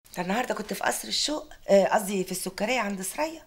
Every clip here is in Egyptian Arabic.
انت النهارده كنت في قصر الشوق آه، قصدي في السكريه عند سرية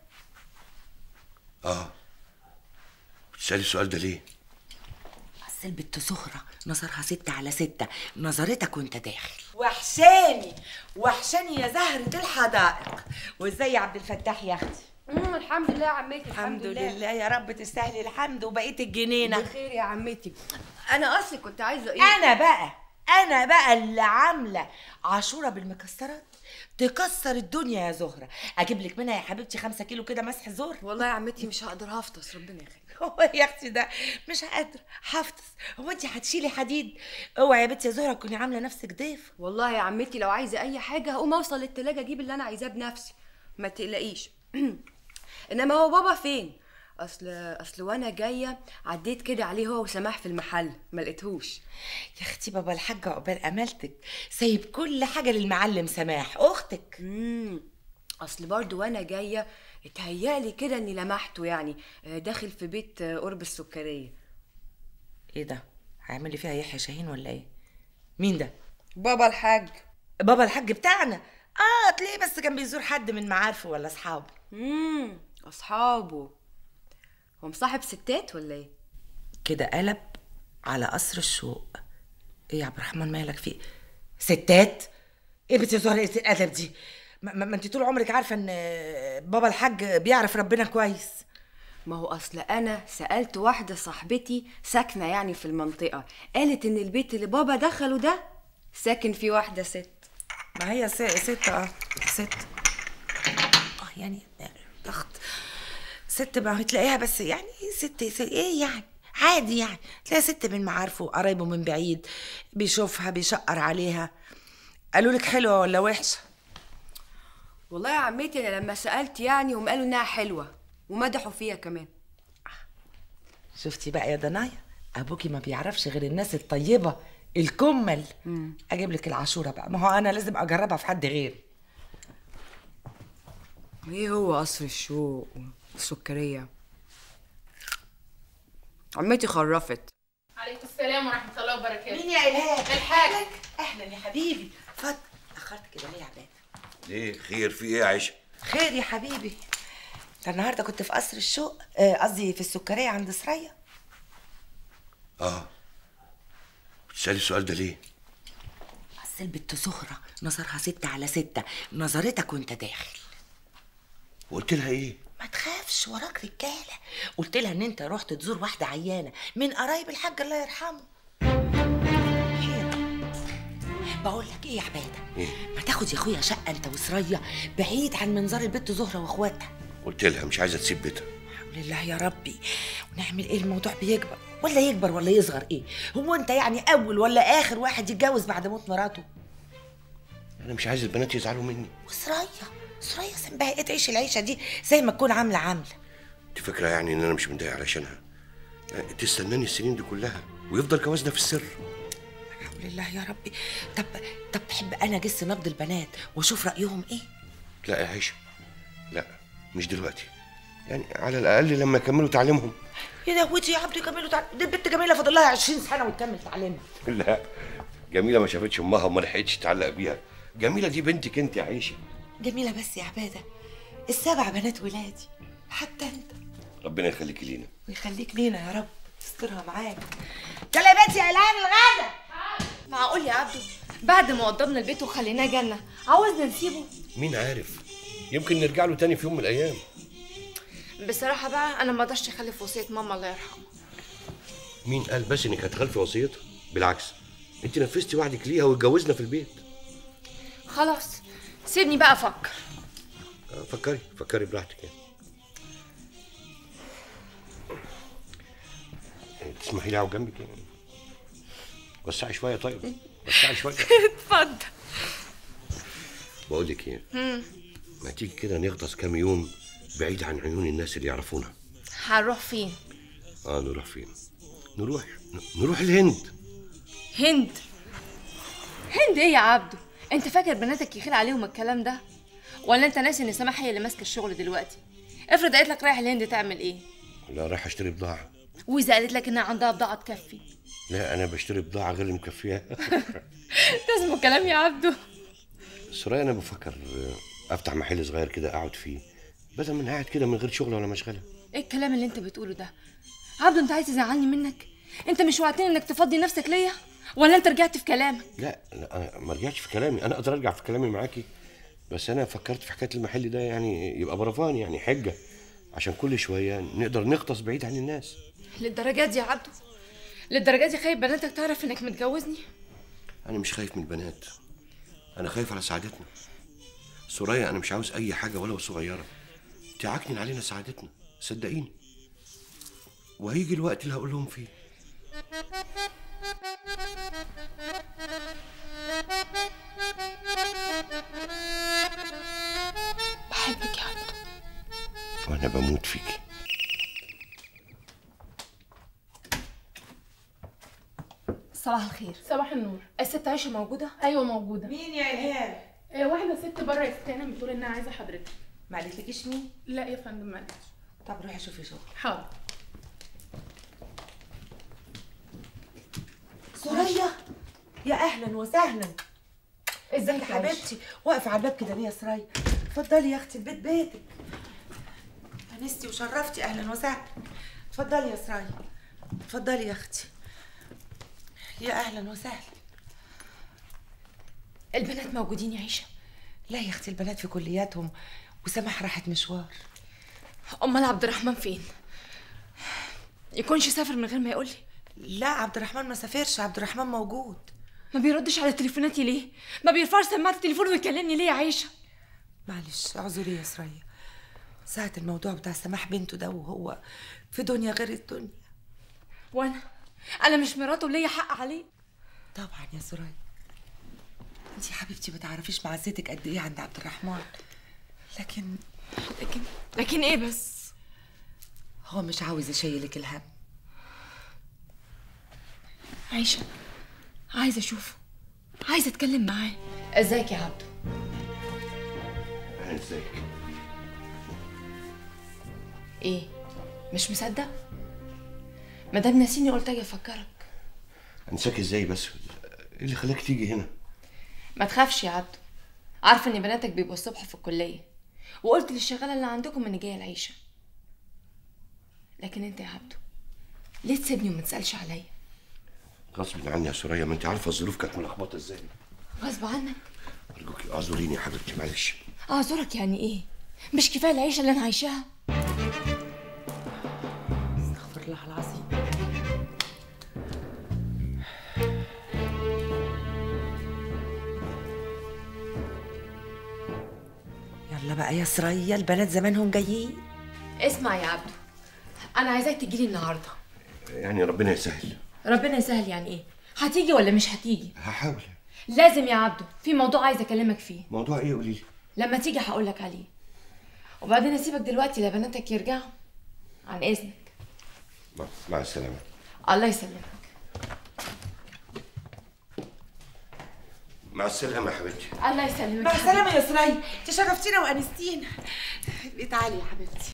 اه بتسالي السؤال ده ليه اصل البت زهره نظرها ستة على ستة نظرتك وانت داخل وحشاني وحشاني يا زهرة الحدائق وازاي يا عبد الفتاح يا اختي مم، الحمد لله يا عمتي الحمد لله يا رب تستاهلي الحمد وبقيت الجنينه بخير يا عمتي انا اصلي كنت عايزه ايه انا بقى انا بقى اللي عامله عاشوره بالمكسرات تكسر الدنيا يا زهره اجيب لك منها يا حبيبتي خمسة كيلو كده مسح زهر والله يا عمتي مش هقدر هفطس ربنا يخليك هو يا اختي ده مش قادره حافظ هو انت هتشيلي حديد اوعي يا بنتي يا زهره تكوني عامله نفسك ضيف والله يا عمتي لو عايزه اي حاجه هقوم اوصل للتلاجة اجيب اللي انا عايزاه بنفسي ما تقلقيش انما هو بابا فين اصل اصل وانا جايه عديت كده عليه هو وسماح في المحل ما لقيتهوش يا اختي بابا الحاجه عقبال امالتك سايب كل حاجه للمعلم سماح اختك امم اصل برضو وانا جايه اتهيألي كده اني لمحته يعني آه، داخل في بيت آه، قرب السكريه ايه ده هيعمل لي فيها يحيى شاهين ولا ايه مين ده بابا الحاج بابا الحاج بتاعنا اه تلاقيه بس كان بيزور حد من معارفه ولا اصحابه امم اصحابه هو مصاحب ستات ولا ايه كده قلب على قصر الشوق ايه يا عبد الرحمن مالك فيه ستات ايه بنت زهره ايه الادب دي ما, ما ما انت طول عمرك عارفه ان بابا الحاج بيعرف ربنا كويس ما هو اصل انا سالت واحده صاحبتي ساكنه يعني في المنطقه قالت ان البيت اللي بابا دخله ده ساكن فيه واحده ست ما هي س- ست اه ست اه يعني ضغط ست ما هتلاقيها بس يعني ست, ست ايه يعني عادي يعني تلاقي ست من معارفه قرايبه من بعيد بيشوفها بيشقر عليها قالوا لك حلوه ولا وحشه والله يا عمتي انا لما سالت يعني هم قالوا انها حلوه ومدحوا فيها كمان شفتي بقى يا دنايا ابوكي ما بيعرفش غير الناس الطيبه الكمل اجيب لك العاشوره بقى ما هو انا لازم اجربها في حد غيري ايه هو قصر الشوق والسكريه عمتي خرفت عليكم السلام ورحمة الله وبركاته مين يا الهام الحاج اهلا يا حبيبي اتفضل اخرت كده ليه يا عباد ليه خير في ايه يا عيشه خير يا حبيبي انت النهارده كنت في قصر الشوق آه، قصدي في السكريه عند سرية اه بتسالي السؤال ده ليه اصل البت زهره نظرها ستة على ستة نظرتك وانت داخل وقلت لها ايه ما تخافش وراك رجاله قلت لها ان انت رحت تزور واحده عيانه من قرايب الحاج الله يرحمه حيرة. بقول لك ايه يا عباده إيه؟ ما تاخد يا اخويا شقه انت وسرية بعيد عن منظر البت زهره واخواتها قلت لها مش عايزه تسيب بيتها حول الله يا ربي ونعمل ايه الموضوع بيكبر ولا يكبر ولا يصغر ايه هو انت يعني اول ولا اخر واحد يتجوز بعد موت مراته انا مش عايز البنات يزعلوا مني وسرية سرية سنبها ايه تعيش العيشه دي زي ما تكون عامله عامله انت فاكره يعني ان انا مش متضايق علشانها يعني تستناني السنين دي كلها ويفضل جوازنا في السر حول الله يا ربي طب طب تحب انا اجس نبض البنات واشوف رايهم ايه لا يا عيشه لا مش دلوقتي يعني على الاقل لما يكملوا تعليمهم يا لهوتي يا عبدي كملوا تعليم دي البنت جميله فاضل لها 20 سنه وتكمل تعليمها لا جميله ما شافتش امها وما لحقتش تعلق بيها جميله دي بنتك انت يا عيشه جميله بس يا عباده السبع بنات ولادي حتى انت ربنا يخليكي لينا ويخليك لينا يا رب يسترها معاك يلا يا بنتي يا الهام الغدا معقول يا عبدو بعد ما وضبنا البيت وخليناه جنة عاوزنا نسيبه مين عارف يمكن نرجع له تاني في يوم من الايام بصراحة بقى أنا ما اقدرش أخلف وصية ماما الله يرحمها مين قال بس انك هتخلفي وصيتها بالعكس انت نفذتي وعدك ليها واتجوزنا في البيت خلاص سيبني بقى أفكر آه، فكري فكري براحتك يعني آه، تسمحي لي اقعد جنبك يعني وسعي شويه طيب وسعي شويه اتفضل بقول لك ايه ما تيجي كده نغطس كام يوم بعيد عن عيون الناس اللي يعرفونا هنروح فين اه نروح فين نروح نروح الهند هند هند ايه يا عبدو انت فاكر بناتك يخيل عليهم الكلام ده ولا انت ناسي ان سماح هي اللي ماسكه الشغل دلوقتي افرض قالت لك رايح الهند تعمل ايه لا رايح اشتري بضاعه واذا قالت لك انها عندها بضاعه تكفي لا انا بشتري بضاعه غير اللي مكفيها ده اسمه كلام يا عبدو سرايا انا بفكر آه، افتح محل صغير كده اقعد فيه بدل من قاعد كده من غير شغل ولا مشغله ايه الكلام اللي انت بتقوله ده عبده انت عايز تزعلني منك انت مش وعدتني انك تفضي نفسك ليا ولا انت رجعت في كلامك لا لا انا ما رجعتش في كلامي انا اقدر ارجع في كلامي معاكي بس انا فكرت في حكايه المحل ده يعني يبقى برفان يعني حجه عشان كل شويه نقدر نغطس بعيد عن الناس للدرجات دي يا عبده للدرجات دي خايف بناتك تعرف انك متجوزني انا مش خايف من البنات انا خايف على سعادتنا سوريا انا مش عاوز اي حاجه ولو صغيره تعكنن علينا سعادتنا صدقيني وهيجي الوقت اللي هقول لهم فيه بحبك يا عبده وانا بموت فيكي صباح الخير صباح النور الست عايشه موجوده ايوه موجوده مين يا الهام آه واحده ست بره يا ست هانم بتقول انها عايزه حضرتك ما قالتلكيش مين لا يا فندم معلش طب روحي شوفي شغل حاضر سوريا يا اهلا وسهلا ازيك يا يا عايشة؟ حبيبتي واقفه على الباب كده ليه يا سرايا اتفضلي يا اختي البيت بيتك انستي وشرفتي اهلا وسهلا اتفضلي يا سرايا اتفضلي يا اختي يا اهلا وسهلا البنات موجودين يا عيشه لا يا اختي البنات في كلياتهم وسماح راحت مشوار امال عبد الرحمن فين يكونش سافر من غير ما يقول لي لا عبد الرحمن ما سافرش عبد الرحمن موجود ما بيردش على تليفوناتي ليه ما بيرفعش سماعه التليفون ويكلمني ليه يا عيشه معلش اعذري يا سرايا ساعة الموضوع بتاع سماح بنته ده وهو في دنيا غير الدنيا وانا انا مش مراته ليا حق عليه طبعا يا سرايا انت يا حبيبتي ما تعرفيش معزتك قد ايه عند عبد الرحمن لكن لكن لكن ايه بس هو مش عاوز يشيلك الهم عايشه عايزه اشوفه عايزه اتكلم معاه ازيك يا عبده اهلا ازيك ايه مش مصدق مدام ناسيني قلت اجي افكرك انساك ازاي بس ايه اللي خلاك تيجي هنا ما تخافش يا عبده عارفه ان بناتك بيبقوا الصبح في الكليه وقلت للشغاله اللي عندكم اني جايه العيشه لكن انت يا عبده ليه تسيبني وما تسالش عليا غصب عني يا سوريا ما انت عارفه الظروف كانت ملخبطه ازاي غصب عنك ارجوكي اعذريني يا حبيبتي معلش اعذرك يعني ايه مش كفايه العيشه اللي انا عايشاها استغفر الله العظيم يلا بقى يا سرية البنات زمانهم جايين اسمع يا عبده انا عايزاك تجيلي النهارده يعني ربنا يسهل ربنا يسهل يعني ايه هتيجي ولا مش هتيجي هحاول لازم يا عبده في موضوع عايزه اكلمك فيه موضوع ايه قولي لي لما تيجي هقولك عليه وبعدين اسيبك دلوقتي لبناتك يرجعوا عن اذنك مع- مع السلامه الله يسلمك مع السلامه يا حبيبتي الله يسلمك مع السلامة يا سرية تشرفتينا وأنستينا تعالي يا حبيبتي